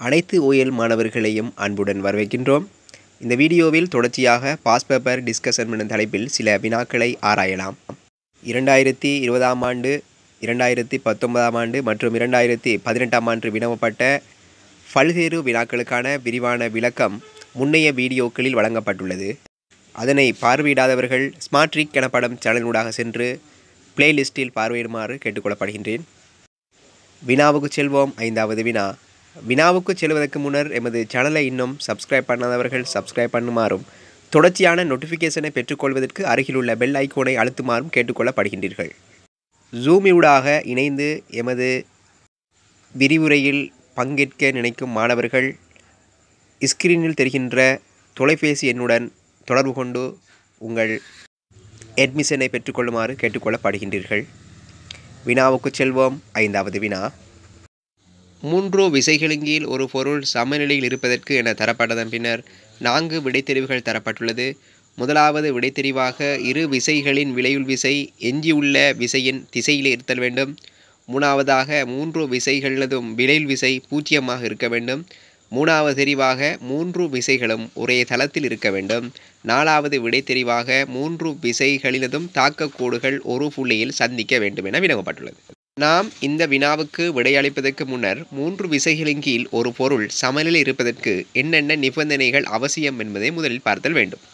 அனைத்து ஓஎல் மாணவர்களையும் அன்புடன் வரவேற்கின்றோம் இந்த வீடியோவில் தொடர்ச்சியாக பாஸ் பேப்பர் டிஸ்கஷன் எனும் தலைப்பில் சில வினாக்களை ஆராயலாம் இரண்டாயிரத்தி இருபதாம் ஆண்டு இரண்டாயிரத்தி பத்தொன்பதாம் ஆண்டு மற்றும் இரண்டாயிரத்தி பதினெட்டாம் ஆண்டு வினவப்பட்ட பல்வேறு வினாக்களுக்கான விரிவான விளக்கம் முன்னைய வீடியோக்களில் வழங்கப்பட்டுள்ளது அதனை பார்வையிடாதவர்கள் ஸ்மார்ட்ரிக் எனப்படும் சேனலூடாக சென்று பிளேலிஸ்டில் பார்வையிடுமாறு கேட்டுக்கொள்ளப்படுகின்றேன் வினாவுக்கு செல்வோம் ஐந்தாவது வினா வினாவுக்கு செல்வதற்கு முன்னர் எமது சேனலை இன்னும் சப்ஸ்கிரைப் பண்ணாதவர்கள் சப்ஸ்கிரைப் பண்ணுமாறும் தொடர்ச்சியான நோட்டிஃபிகேஷனை பெற்றுக்கொள்வதற்கு அருகிலுள்ள பெல் ஐக்கோனை அழுத்துமாறும் கேட்டுக்கொள்ளப்படுகின்றீர்கள் ஜூமியூடாக இணைந்து எமது விரிவுரையில் பங்கேற்க நினைக்கும் மாணவர்கள் ஸ்கிரீனில் தெரிகின்ற தொலைபேசி எண்ணுடன் தொடர்பு கொண்டு உங்கள் அட்மிஷனை பெற்றுக்கொள்ளுமாறு கேட்டுக்கொள்ளப்படுகின்றீர்கள் வினாவுக்கு செல்வோம் ஐந்தாவது வினா மூன்று விசைகளின் கீழ் ஒரு பொருள் சமநிலையில் இருப்பதற்கு என தரப்பட்டதன் பின்னர் நான்கு விடைத்தெரிவுகள் தரப்பட்டுள்ளது முதலாவது விடைத்தெரிவாக இரு விசைகளின் விளையுள் விசை எஞ்சியுள்ள விசையின் திசையிலே இருத்தல் வேண்டும் மூணாவதாக மூன்று விசைகளதும் விளையுள் விசை பூஜ்ஜியமாக இருக்க வேண்டும் மூணாவது தெரிவாக மூன்று விசைகளும் ஒரே தளத்தில் இருக்க வேண்டும் நாலாவது விடைத்தெரிவாக மூன்று விசைகளினதும் தாக்கக்கோடுகள் ஒரு புள்ளியில் சந்திக்க வேண்டும் என வினவப்பட்டுள்ளது நாம் இந்த வினாவுக்கு விடையளிப்பதற்கு முன்னர் மூன்று விசைகளின் கீழ் ஒரு பொருள் சமநிலை இருப்பதற்கு என்னென்ன நிபந்தனைகள் அவசியம் என்பதை முதலில் பார்த்தல் வேண்டும்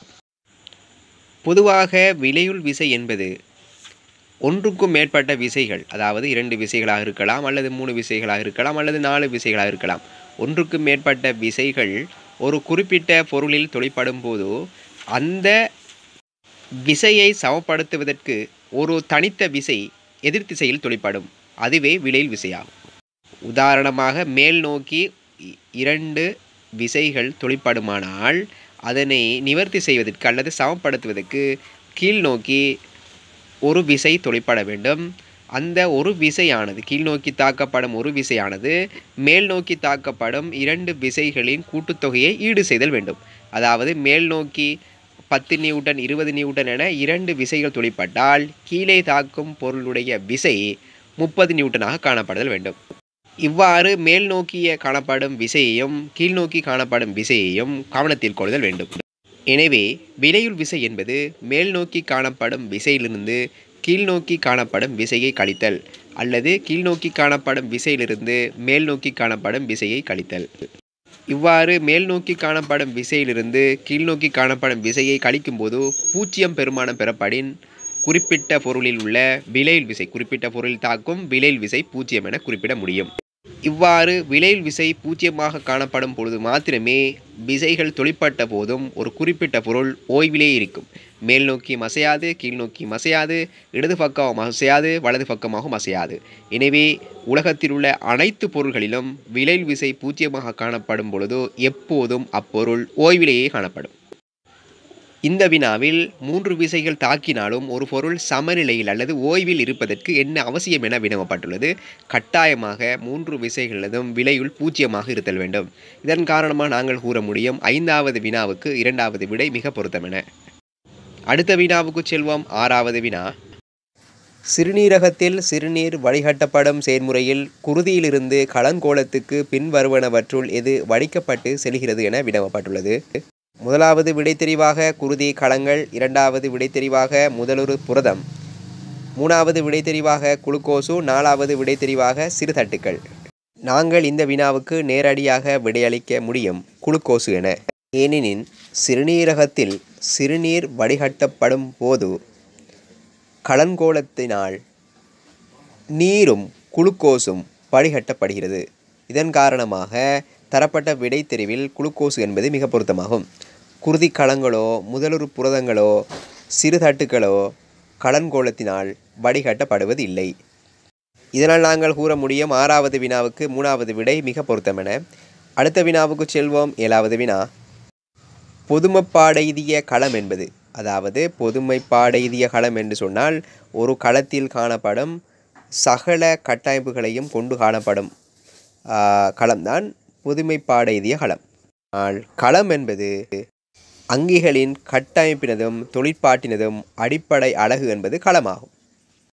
பொதுவாக விலையுள் விசை என்பது ஒன்றுக்கும் மேற்பட்ட விசைகள் அதாவது இரண்டு விசைகளாக இருக்கலாம் அல்லது மூணு விசைகளாக இருக்கலாம் அல்லது நாலு விசைகளாக இருக்கலாம் ஒன்றுக்கும் மேற்பட்ட விசைகள் ஒரு குறிப்பிட்ட பொருளில் தொழிற்படும் போது அந்த விசையை சமப்படுத்துவதற்கு ஒரு தனித்த விசை எதிர் திசையில் தொழிற்படும் அதுவே விலையில் விசையாகும் உதாரணமாக மேல் நோக்கி இரண்டு விசைகள் தொழிற்படுமானால் அதனை நிவர்த்தி செய்வதற்கு அல்லது சமப்படுத்துவதற்கு கீழ் நோக்கி ஒரு விசை தொழிற்பட வேண்டும் அந்த ஒரு விசையானது கீழ்நோக்கி தாக்கப்படும் ஒரு விசையானது மேல் நோக்கி தாக்கப்படும் இரண்டு விசைகளின் கூட்டுத்தொகையை ஈடு செய்தல் வேண்டும் அதாவது மேல் நோக்கி பத்து நியூட்டன் இருபது நியூட்டன் என இரண்டு விசைகள் தொழிற்பட்டால் கீழே தாக்கும் பொருளுடைய விசை முப்பது நியூட்டனாக காணப்படுதல் வேண்டும் இவ்வாறு மேல் நோக்கிய காணப்படும் விசையையும் கீழ்நோக்கி காணப்படும் விசையையும் கவனத்தில் கொள்ளுதல் வேண்டும் எனவே விலையுள் விசை என்பது மேல் நோக்கி காணப்படும் விசையிலிருந்து கீழ்நோக்கி காணப்படும் விசையை கழித்தல் அல்லது கீழ்நோக்கி காணப்படும் விசையிலிருந்து மேல் நோக்கி காணப்படும் விசையை கழித்தல் இவ்வாறு மேல் நோக்கி காணப்படும் விசையிலிருந்து கீழ்நோக்கி காணப்படும் விசையை கழிக்கும்போது பூஜ்ஜியம் பெருமானம் பெறப்படின் குறிப்பிட்ட பொருளில் உள்ள விலையில் விசை குறிப்பிட்ட பொருளில் தாக்கும் விலையில் விசை பூஜ்ஜியம் என குறிப்பிட முடியும் இவ்வாறு விலையில் விசை பூஜ்ஜியமாக காணப்படும் பொழுது மாத்திரமே விசைகள் தொழிற்பட்ட போதும் ஒரு குறிப்பிட்ட பொருள் ஓய்விலே இருக்கும் மேல் நோக்கி மசையாது கீழ் நோக்கி மசையாது இடது பக்கம் அசையாது வலது பக்கமாகவும் அசையாது எனவே உலகத்தில் உள்ள அனைத்து பொருள்களிலும் விலையில் விசை பூஜ்ஜியமாக காணப்படும் பொழுது எப்போதும் அப்பொருள் ஓய்விலேயே காணப்படும் இந்த வினாவில் மூன்று விசைகள் தாக்கினாலும் ஒரு பொருள் சமநிலையில் அல்லது ஓய்வில் இருப்பதற்கு என்ன அவசியம் என வினவப்பட்டுள்ளது கட்டாயமாக மூன்று விசைகளதும் விலையுள் பூஜ்ஜியமாக இருத்தல் வேண்டும் இதன் காரணமாக நாங்கள் கூற முடியும் ஐந்தாவது வினாவுக்கு இரண்டாவது விடை மிக பொருத்தமென அடுத்த வினாவுக்கு செல்வோம் ஆறாவது வினா சிறுநீரகத்தில் சிறுநீர் வடிகட்டப்படும் செயல்முறையில் குருதியிலிருந்து களங்கோலத்துக்கு பின்வருவனவற்றுள் எது வடிக்கப்பட்டு செல்கிறது என வினவப்பட்டுள்ளது முதலாவது விடைத்தெரிவாக குருதி களங்கள் இரண்டாவது விடைத்தெரிவாக முதலொரு புரதம் மூணாவது விடைத்தெரிவாக குளுக்கோசு நாலாவது விடைத்தெரிவாக சிறுதட்டுக்கள் நாங்கள் இந்த வினாவுக்கு நேரடியாக விடையளிக்க முடியும் குளுக்கோசு என ஏனெனின் சிறுநீரகத்தில் சிறுநீர் வடிகட்டப்படும் போது களங்கோலத்தினால் நீரும் குளுக்கோஸும் வடிகட்டப்படுகிறது இதன் காரணமாக தரப்பட்ட விடைத்தெரிவில் குளுக்கோசு என்பது மிக பொருத்தமாகும் குருதி களங்களோ முதலுறு புரதங்களோ சிறுதட்டுக்களோ களன்கோலத்தினால் வடிகட்டப்படுவது இல்லை இதனால் நாங்கள் கூற முடியும் ஆறாவது வினாவுக்கு மூணாவது விடை மிக பொருத்தமென அடுத்த வினாவுக்கு செல்வோம் ஏழாவது வினா பொதுமைப்பாடெய்திய களம் என்பது அதாவது பொதுமைப்பாடெய்திய களம் என்று சொன்னால் ஒரு களத்தில் காணப்படும் சகல கட்டமைப்புகளையும் கொண்டு காணப்படும் களம்தான் புதுமைப்பாடெய்திய களம் ஆனால் களம் என்பது அங்கிகளின் கட்டமைப்பினதும் தொழிற்பாட்டினதும் அடிப்படை அழகு என்பது களமாகும்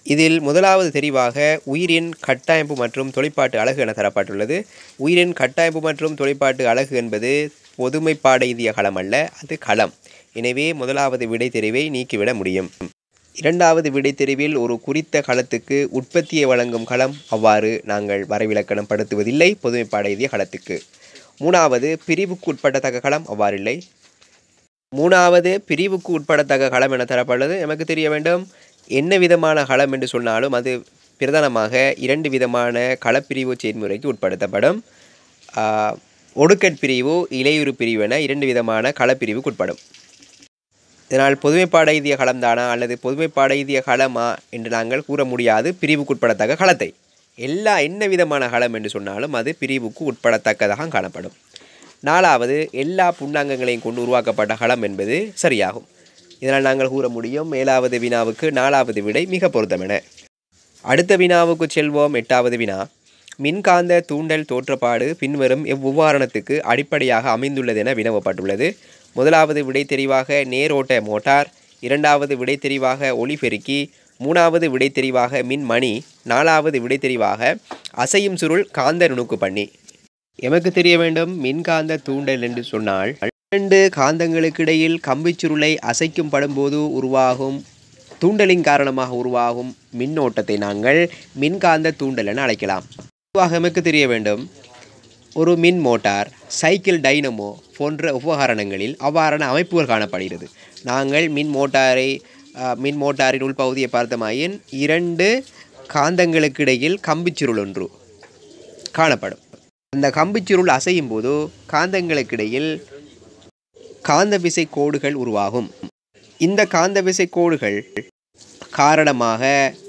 இதில் முதலாவது தெரிவாக உயிரின் கட்டமைப்பு மற்றும் தொழிற்பாட்டு அழகு என தரப்பட்டுள்ளது உயிரின் கட்டமைப்பு மற்றும் தொழிற்பாட்டு அழகு என்பது பொதுமைப்பாட இந்திய களம் அல்ல அது களம் எனவே முதலாவது விடை தெரிவை நீக்கிவிட முடியும் இரண்டாவது விடை தெரிவில் ஒரு குறித்த களத்துக்கு உற்பத்தியை வழங்கும் களம் அவ்வாறு நாங்கள் வரைவிலக்கணம் படுத்துவதில்லை பொதுமைப்பாட இந்திய களத்துக்கு மூணாவது பிரிவுக்கு உட்படத்தக்க களம் அவ்வாறில்லை மூணாவது பிரிவுக்கு உட்படத்தக்க களம் என தரப்பட்டது நமக்கு தெரிய வேண்டும் என்ன விதமான களம் என்று சொன்னாலும் அது பிரதானமாக இரண்டு விதமான களப்பிரிவு செயல்முறைக்கு உட்படுத்தப்படும் ஆஹ், ஒடுக்கட் பிரிவு இலையுறு பிரிவு என இரண்டு விதமான களப்பிரிவுக்கு உட்படும் இதனால் பொதுமைப்பாட இந்திய களம்தானா அல்லது பொதுமைப்பாட இந்திய களமா என்று நாங்கள் கூற முடியாது பிரிவுக்கு உட்படத்தக்க களத்தை எல்லா என்ன விதமான களம் என்று சொன்னாலும் அது பிரிவுக்கு உட்படத்தக்கதாக காணப்படும் நாலாவது எல்லா புண்ணாங்கங்களையும் கொண்டு உருவாக்கப்பட்ட களம் என்பது சரியாகும் இதனால் நாங்கள் கூற முடியும் ஏழாவது வினாவுக்கு நாலாவது விடை மிக பொருத்தமென அடுத்த வினாவுக்கு செல்வோம் எட்டாவது வினா மின்காந்த தூண்டல் தோற்றப்பாடு பின்வரும் எவ்வுதாரணத்துக்கு அடிப்படையாக அமைந்துள்ளது என வினவப்பட்டுள்ளது முதலாவது விடை தெரிவாக நேரோட்ட மோட்டார் இரண்டாவது விடை தெரிவாக ஒளிபெருக்கி மூணாவது விடை தெரிவாக மின்மணி நாலாவது விடை தெரிவாக அசையும் சுருள் காந்த நுணுக்கு பண்ணி எமக்கு தெரிய வேண்டும் மின்காந்த தூண்டல் என்று சொன்னால் இரண்டு காந்தங்களுக்கு இடையில் கம்பிச்சுருளை அசைக்கும் படும்போது உருவாகும் தூண்டலின் காரணமாக உருவாகும் மின்னோட்டத்தை நாங்கள் மின்காந்த தூண்டல் என அழைக்கலாம் பொதுவாக எமக்கு தெரிய வேண்டும் ஒரு மின் மோட்டார் சைக்கிள் டைனமோ போன்ற உபகரணங்களில் அவ்வாறான அமைப்புகள் காணப்படுகிறது நாங்கள் மின் மோட்டாரை அஹ், மின் மோட்டாரின் உள்பகுதியை பார்த்தமாயின் இரண்டு காந்தங்களுக்கு இடையில் கம்பிச்சுருள் ஒன்று காணப்படும் அந்த கம்பிச்சுருள் அசையும் போது காந்தங்களுக்கு இடையில் காந்த விசை கோடுகள் உருவாகும் இந்த காந்த விசை கோடுகள் காரணமாக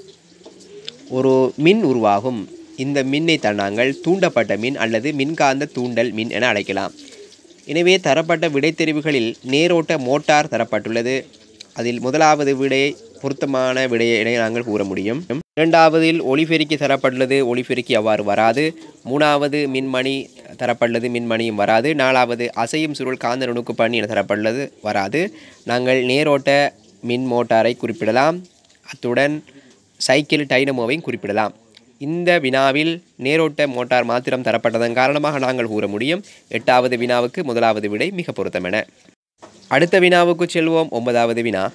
ஒரு மின் உருவாகும் இந்த மின்னை தான் நாங்கள் தூண்டப்பட்ட மின் அல்லது மின்காந்த தூண்டல் மின் என அழைக்கலாம் எனவே தரப்பட்ட விடைத்தெரிவுகளில் நேரோட்ட மோட்டார் தரப்பட்டுள்ளது அதில் முதலாவது விடை பொருத்தமான விடையை என நாங்கள் கூற முடியும் இரண்டாவதில் ஒளிபெருக்கி தரப்பட்டுள்ளது ஒளிபெருக்கி அவ்வாறு வராது மூணாவது மின்மணி தரப்பட்டுள்ளது மின்மணியும் வராது நாலாவது அசையும் சுருள் காந்த நுணுக்கு பண்ணி என தரப்பட்டுள்ளது வராது நாங்கள் நேரோட்ட மின் மோட்டாரை குறிப்பிடலாம் அத்துடன் சைக்கிள் டைனமோவையும் குறிப்பிடலாம் இந்த வினாவில் நேரோட்ட மோட்டார் மாத்திரம் தரப்பட்டதன் காரணமாக நாங்கள் கூற முடியும் எட்டாவது வினாவுக்கு முதலாவது விடை மிக பொருத்தமென அடுத்த வினாவுக்கு செல்வோம் ஒன்பதாவது வினா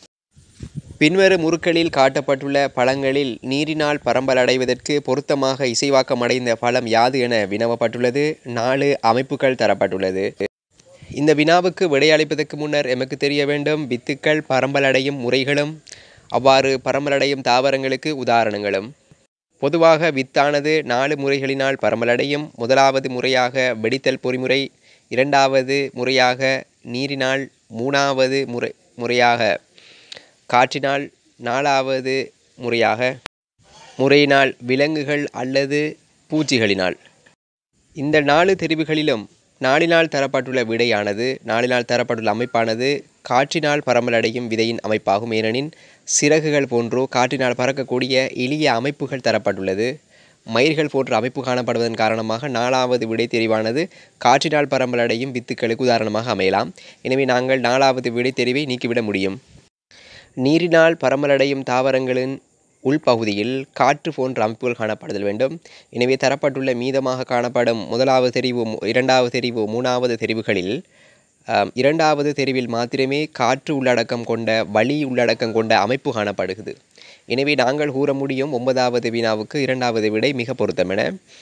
பின்வரும் முறுக்களில் காட்டப்பட்டுள்ள பழங்களில் நீரினால் பரம்பலடைவதற்கு பொருத்தமாக இசைவாக்கம் அடைந்த பழம் யாது என வினவப்பட்டுள்ளது நாலு அமைப்புகள் தரப்பட்டுள்ளது இந்த வினாவுக்கு விடையளிப்பதற்கு முன்னர் எமக்கு தெரிய வேண்டும் வித்துக்கள் பரம்பலடையும் முறைகளும் அவ்வாறு பரம்பலடையும் தாவரங்களுக்கு உதாரணங்களும் பொதுவாக வித்தானது நாலு முறைகளினால் பரம்பலடையும் முதலாவது முறையாக வெடித்தல் பொறிமுறை இரண்டாவது முறையாக நீரினால் மூணாவது முறை முறையாக காற்றினால் நாலாவது முறையாக முறையினால் விலங்குகள் அல்லது பூச்சிகளினால் இந்த நாலு தெரிவுகளிலும் நாளினால் தரப்பட்டுள்ள விடையானது நாளினால் தரப்பட்டுள்ள அமைப்பானது காற்றினால் பரமலடையும் விதையின் அமைப்பாகும் ஏனெனின் சிறகுகள் போன்றோ காற்றினால் பறக்கக்கூடிய எளிய அமைப்புகள் தரப்பட்டுள்ளது மயிர்கள் போன்ற அமைப்பு காணப்படுவதன் காரணமாக நாலாவது விடை தெரிவானது காற்றினால் பரம்பலடையும் வித்துக்களுக்கு உதாரணமாக அமையலாம் எனவே நாங்கள் நாலாவது விடை தெரிவை நீக்கிவிட முடியும் நீரினால் பரமலடையும் தாவரங்களின் உள்பகுதியில் காற்று போன்ற அமைப்புகள் காணப்படுதல் வேண்டும் எனவே தரப்பட்டுள்ள மீதமாக காணப்படும் முதலாவது தெரிவு மு- இரண்டாவது தெரிவு மூணாவது தெரிவுகளில் ஆம், இரண்டாவது தெரிவில் மாத்திரமே காற்று உள்ளடக்கம் கொண்ட வளி உள்ளடக்கம் கொண்ட அமைப்பு காணப்படுகிறது எனவே நாங்கள் கூற முடியும் ஒன்பதாவது வினாவுக்கு இரண்டாவது விடை மிக பொருத்தமென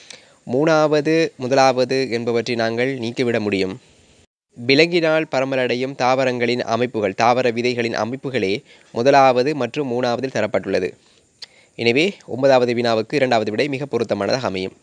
மூணாவது முதலாவது என்பவற்றை நாங்கள் நீக்கிவிட முடியும் விலங்கினால் பரமலடையும் தாவரங்களின் அமைப்புகள் தாவர விதைகளின் அமைப்புகளே முதலாவது மற்றும் மூணாவதில் தரப்பட்டுள்ளது எனவே ஒன்பதாவது வினாவுக்கு இரண்டாவது விடை மிக பொருத்தமானதாக அமையும்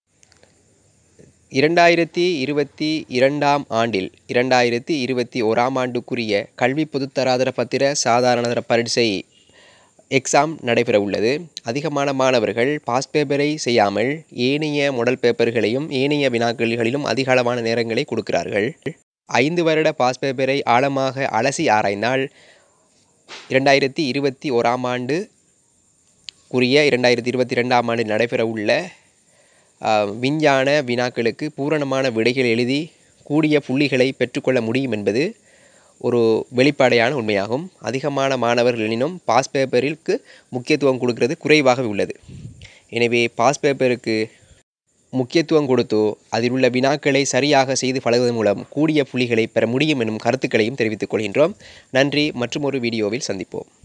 இரண்டாயிரத்தி இருபத்தி இரண்டாம் ஆண்டில் இரண்டாயிரத்தி இருபத்தி ஓராம் ஆண்டுக்குரிய கல்வி பொதுத்தராதர பத்திர சாதாரணதர பரீட்சை எக்ஸாம் நடைபெற உள்ளது அதிகமான மாணவர்கள் பாஸ் பேப்பரை செய்யாமல் ஏனைய மாடல் பேப்பர்களையும் ஏனைய வினாக்களிலும் அதிக அளவான நேரங்களை கொடுக்கிறார்கள் ஐந்து வருட பாஸ் பேப்பரை ஆழமாக அலசி ஆராய்ந்தால் இரண்டாயிரத்தி இருபத்தி ஓராம் ஆண்டு உரிய இரண்டாயிரத்தி இருபத்தி ரெண்டாம் ஆண்டில் நடைபெற உள்ள ஆஹ், விஞ்ஞான வினாக்களுக்கு பூரணமான விடைகள் எழுதி கூடிய புள்ளிகளை பெற்றுக்கொள்ள முடியும் என்பது ஒரு வெளிப்பாடையான உண்மையாகும் அதிகமான மாணவர்கள் எனினும் பாஸ் பேப்பருக்கு முக்கியத்துவம் கொடுக்கிறது குறைவாகவே உள்ளது எனவே பாஸ் பேப்பருக்கு முக்கியத்துவம் கொடுத்து அதில் உள்ள வினாக்களை சரியாக செய்து பழகுவதன் மூலம் கூடிய புள்ளிகளை பெற முடியும் எனும் கருத்துக்களையும் தெரிவித்துக் கொள்கின்றோம் நன்றி மற்றும் ஒரு வீடியோவில் சந்திப்போம்